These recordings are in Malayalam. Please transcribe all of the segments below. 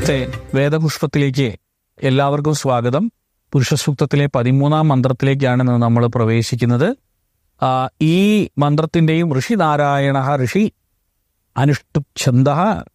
നമസ്തേ വേദപുഷ്പത്തിലേക്ക് എല്ലാവർക്കും സ്വാഗതം പുരുഷസൂക്തത്തിലെ പതിമൂന്നാം മന്ത്രത്തിലേക്കാണ് ഇന്ന് നമ്മൾ പ്രവേശിക്കുന്നത് ആ, ഈ മന്ത്രത്തിന്റെയും ഋഷി നാരായണ ഋഷി അനുഷ്ടുപ് ഛന്ദ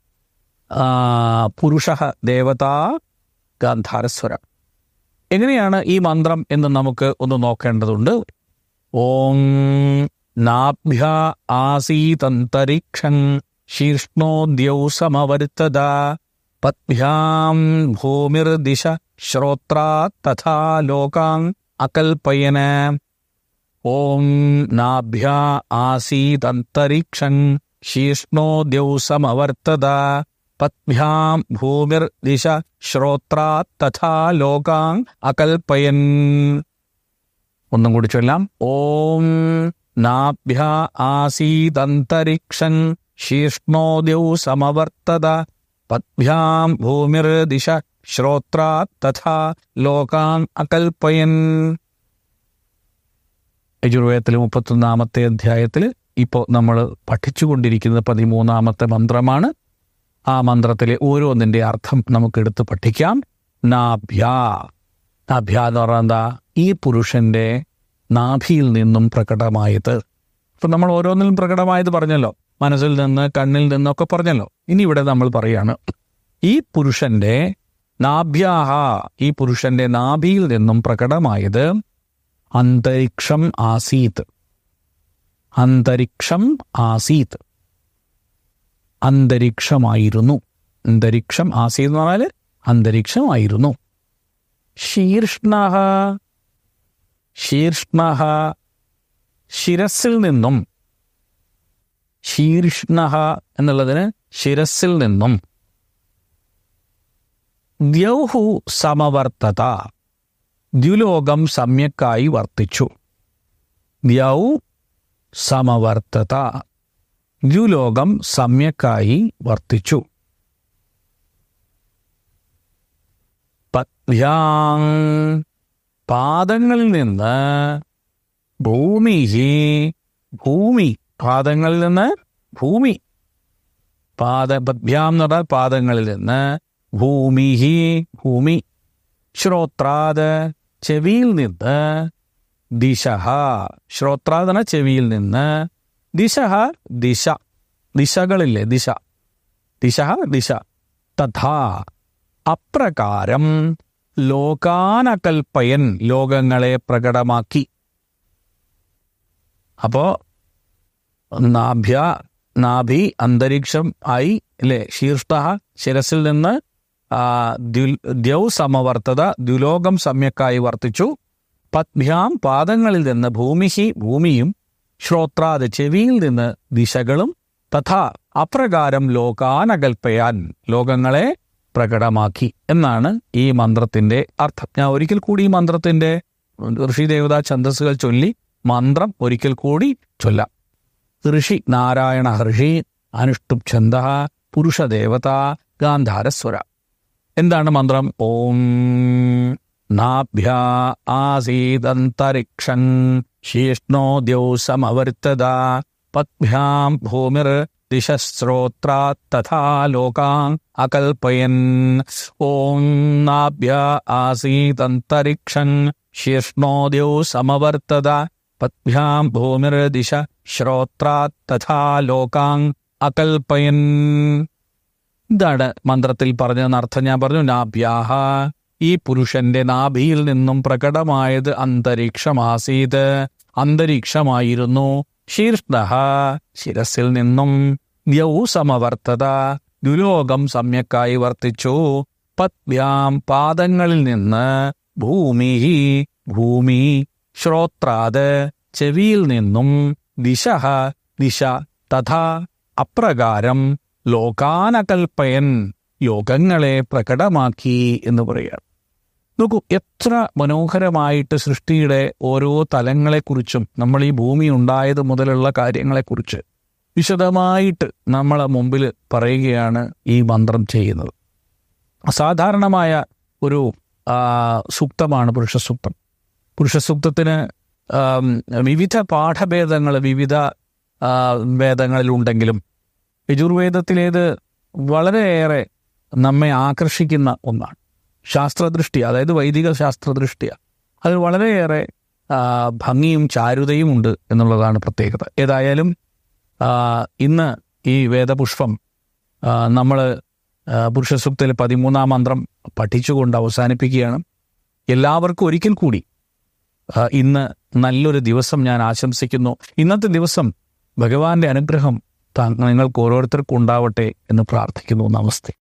പുരുഷ ദേവതാ ഗാന്ധാരസ്വര എങ്ങനെയാണ് ഈ മന്ത്രം എന്ന് നമുക്ക് ഒന്ന് നോക്കേണ്ടതുണ്ട് ഓം നാഭ്യ ആസീതന്തരിക്ഷം ശീർഷ്ണോദ്യൗ സമവർത്തത പദ്ഭ്യാം ഭൂമിർദിശ ശ്രോത്രാ തഥാ ലോകാൻ അകൽപ്പയന ഓം നാഭ്യ ആസീതന്തരിക്ഷം ശീർഷ്ണോദ്യൗ സമവർത്തത പദ്ഭ്യാം ഭൂമിർദിശ ശ്രോത്രാ തഥാ ലോകാൻ അകൽപ്പയൻ ഒന്നും കൂടി ചൊല്ലാം ഓം നാഭ്യ ആസീതന്തരിക്ഷം ശീഷ്ണോദ്യൗ സമവർത്തത പദ്ഭ്യാം ഭൂമിർദിശ ശ്രോത്രാ തഥാ ലോകാൻ അകൽപ്പയൻ യജുർവേദത്തിലെ മുപ്പത്തൊന്നാമത്തെ അധ്യായത്തിൽ ഇപ്പോൾ നമ്മൾ പഠിച്ചുകൊണ്ടിരിക്കുന്നത് പതിമൂന്നാമത്തെ മന്ത്രമാണ് ആ മന്ത്രത്തിലെ ഓരോന്നിന്റെ അർത്ഥം നമുക്ക് എടുത്ത് പഠിക്കാം നാഭ്യ നാഭ്യ എന്ന് പറഞ്ഞാൽ എന്താ ഈ പുരുഷന്റെ നാഭിയിൽ നിന്നും പ്രകടമായത് ഇപ്പൊ നമ്മൾ ഓരോന്നിലും പ്രകടമായത് പറഞ്ഞല്ലോ മനസ്സിൽ നിന്ന് കണ്ണിൽ നിന്നൊക്കെ പറഞ്ഞല്ലോ ഇനി ഇവിടെ നമ്മൾ പറയാണ് ഈ പുരുഷന്റെ നാഭ്യാഹ ഈ പുരുഷന്റെ നാഭിയിൽ നിന്നും പ്രകടമായത് അന്തരീക്ഷം ആസീത് അന്തരീക്ഷം ആസീത് അന്തരീക്ഷമായിരുന്നു അന്തരീക്ഷം ആസീത് എന്ന് പറഞ്ഞാൽ അന്തരീക്ഷമായിരുന്നു ശീർഷ്ണ ശീർഷ്ണ ശിരസിൽ നിന്നും ശീർഷ്ണ എന്നുള്ളതിന് ശിരസിൽ നിന്നും ദ്യൗഹു സമവർത്തത ദ്യുലോകം സമ്യക്കായി വർത്തിച്ചു ദ്യൗ സമവർത്തത ദ്യുലോകം സമ്യക്കായി വർത്തിച്ചു പദ്ഭ്യാം പാദങ്ങളിൽ നിന്ന് ഭൂമി ഭൂമി പാദങ്ങളിൽ നിന്ന് ഭൂമി പാദ പദ്ഭ്യാം എന്ന് പറഞ്ഞാൽ പാദങ്ങളിൽ നിന്ന് ഭൂമി ഭൂമി ശ്രോത്രാത് ചെവിയിൽ നിന്ന് ദിശ ശ്രോത്രാത് എന്ന ചെവിയിൽ നിന്ന് ദിശ ദിശ ദിശകളില്ലേ ദിശ ദിശ ദിശ തഥാ അപ്രകാരം ലോകാനകൽപ്പയൻ ലോകങ്ങളെ പ്രകടമാക്കി അപ്പോ നാഭ്യ നാഭി അന്തരീക്ഷം ആയി അല്ലെ ശീർഷ്ട ശിരസിൽ നിന്ന് ആ, ദ്യുൽ- ദ്യൗ സമവർത്തത ദ്യുലോകം സമ്യക്കായി വർത്തിച്ചു പദ്ഭ്യാം പാദങ്ങളിൽ നിന്ന് ഭൂമിഹി ഭൂമിയും ശ്രോത്രാത് ചെവിയിൽ നിന്ന് ദിശകളും തഥാ അപ്രകാരം ലോകാനകൽപ്പയാൻ ലോകങ്ങളെ പ്രകടമാക്കി എന്നാണ് ഈ മന്ത്രത്തിന്റെ അർത്ഥം ഞാൻ ഒരിക്കൽ കൂടി ഈ മന്ത്രത്തിന്റെ ഋഷി ദേവതാ ഛന്ദസ്സുകൾ ചൊല്ലി മന്ത്രം ഒരിക്കൽ കൂടി ചൊല്ലാം ഋഷി നാരായണ ഋഷി അനുഷ്ടുപ് ഛന്ദ പുരുഷദേവത ഗാന്ധാരസ്വര എന്താണ് മന്ത്രം ഓം നാഭ്യ ആസീദന്തരിക്ഷം ശീഷ്ണോദ്യൗ സമവർത്തത പദ്ഭ്യാം ഭൂമിർ ദിശശ്രോത്രാ തഥാ ലോകാൻ അകൽപ്പയൻ ഓം നാഭ്യ ആസീദന്തരിക്ഷം ശീഷ്ണോദ്യൗ സമവർത്തത പദ്ഭ്യാം ഭൂമിർ ദിശ ശ്രോത്രാ തഥാ ലോകാൻ അകൽപ്പയൻ ഇതാണ് മന്ത്രത്തിൽ പറഞ്ഞതെന്ന് അർത്ഥം ഞാൻ പറഞ്ഞു നാഭ്യാഹ ഈ പുരുഷന്റെ നാഭിയിൽ നിന്നും പ്രകടമായത് അന്തരീക്ഷമാസീത് അന്തരീക്ഷമായിരുന്നു ശീർഷ്ണ ശിരസിൽ നിന്നും ദ്യൗ സമവർത്തത ദുലോകം സമ്യക്കായി വർത്തിച്ചു പദ്ഭ്യാം പാദങ്ങളിൽ നിന്ന് ഭൂമി ഭൂമി ശ്രോത്രാത് ചെവിയിൽ നിന്നും ദിശ ദിശ തഥാ അപ്രകാരം ലോകാനകൽപ്പയൻ ലോകങ്ങളെ പ്രകടമാക്കി എന്ന് പറയുക നോക്കൂ എത്ര മനോഹരമായിട്ട് സൃഷ്ടിയുടെ ഓരോ തലങ്ങളെക്കുറിച്ചും നമ്മൾ ഈ ഭൂമി ഉണ്ടായത് മുതലുള്ള കാര്യങ്ങളെക്കുറിച്ച് വിശദമായിട്ട് നമ്മളെ മുമ്പിൽ പറയുകയാണ് ഈ മന്ത്രം ചെയ്യുന്നത് അസാധാരണമായ ഒരു ആ, സൂക്തമാണ് പുരുഷസൂക്തം പുരുഷസൂക്തത്തിന് ആം, വിവിധ പാഠഭേദങ്ങൾ വിവിധ ആ, വേദങ്ങളിലുണ്ടെങ്കിലും യജുർവേദത്തിലേത് വളരെയേറെ നമ്മെ ആകർഷിക്കുന്ന ഒന്നാണ് ശാസ്ത്രദൃഷ്ടി അതായത് വൈദിക ശാസ്ത്രദൃഷ്ടിയ അതിൽ വളരെയേറെ ആ, ഭംഗിയും ചാരുതയും ഉണ്ട് എന്നുള്ളതാണ് പ്രത്യേകത ഏതായാലും ആ, ഇന്ന് ഈ വേദപുഷ്പം നമ്മൾ പുരുഷസൂക്തയിൽ പതിമൂന്നാം മന്ത്രം പഠിച്ചുകൊണ്ട് അവസാനിപ്പിക്കുകയാണ് എല്ലാവർക്കും ഒരിക്കൽ കൂടി ആ, ഇന്ന് നല്ലൊരു ദിവസം ഞാൻ ആശംസിക്കുന്നു ഇന്നത്തെ ദിവസം ഭഗവാന്റെ അനുഗ്രഹം താ- നിങ്ങൾക്ക് ഓരോരുത്തർക്കും ഉണ്ടാവട്ടെ എന്ന് പ്രാർത്ഥിക്കുന്നു നമസ്തേ